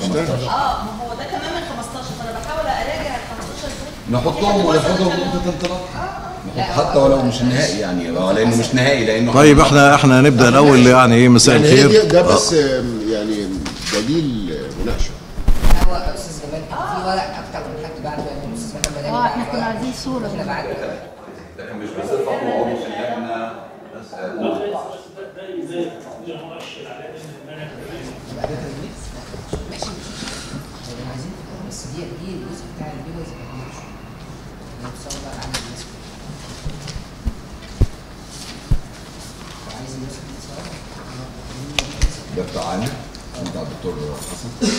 15 اه ما هو ده كمان من 15 فانا بحاول اراجع ال 15 دول نحطهم وناخدهم نقطة انطلاق نحط حتى ولو مش نهائي يعني لانه مش نهائي لانه طيب احنا احنا نبدا الاول يعني ايه مساء يعني هي الخير دي- ده بس آم، يعني دليل مناقشه هو استاذ جمال كان في ورق اكتر من حد بعد الاستاذ محمد اه احنا كنا عايزين صورة احنا بعد لكن مش بصفة عضو في اللجنة ماشي احنا عايزين كده بس دي دي الجزء بتاع البيبرز نوصل عن الناس عايز الناس تتصور ده بتاعنا بتاع الدكتور حسن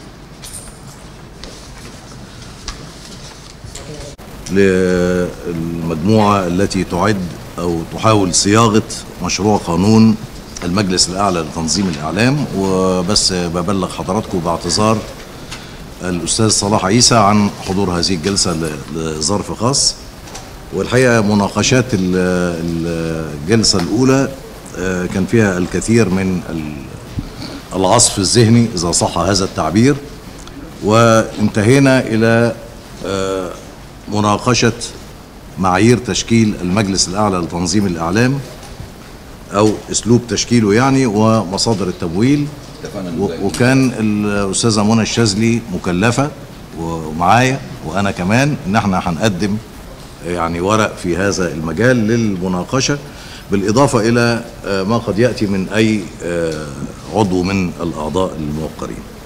للمجموعة التي تعد أو تحاول صياغة مشروع قانون المجلس الأعلى لتنظيم الإعلام وبس ببلغ حضراتكم باعتذار الأستاذ صلاح عيسى عن حضور هذه الجلسة ل- لظرف خاص والحقيقة مناقشات ال- الجلسة الأولى آه، كان فيها الكثير من ال- العصف الذهني إذا صح هذا التعبير وانتهينا إلى آه، مناقشة معايير تشكيل المجلس الأعلى لتنظيم الإعلام أو أسلوب تشكيله يعني ومصادر التمويل اتفقنا و- إنه وكان الأستاذة منى الشاذلي مكلفة ومعايا وأنا كمان إن احنا هنقدم يعني ورق في هذا المجال للمناقشة بالإضافة إلى آه، ما قد يأتي من أي آه، عضو من الأعضاء الموقرين